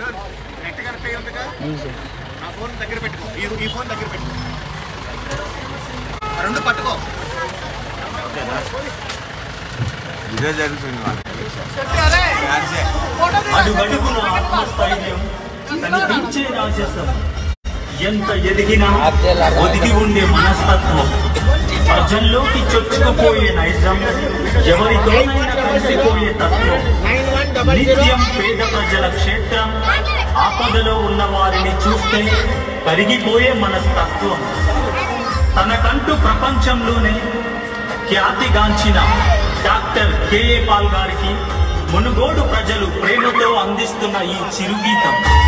net connect అయ్యి ఉందిగా నా ఫోన్ దగ్గర పెట్టుకో ఈ ఈ ఫోన్ దగ్గర పెట్టుకో ఆ రెండు పట్టుకో ఇదే జరుగుతుంది అడుగడుగున ఆత్మస్థైర్యం కనిపించే రాజసం ఎంత ఎదిగినా ఒదిగి ఉండే మనస్తత్వం ప్రజల్లోకి చొచ్చుకుపోయే నైజం ఎవరితోనైనా కలిసిపోయే తత్వం నిత్యం పేద ప్రజల క్షేత్రం ఆపదలో ఉన్న వారిని చూస్తే కరిగిపోయే మనస్తత్వం తనకంటూ ప్రపంచంలోనే ఖ్యాతిగాంచిన డాక్టర్ కేఏ పాల్ గారికి మునుగోడు ప్రజలు ప్రేమతో అందిస్తున్న ఈ చిరుగీతం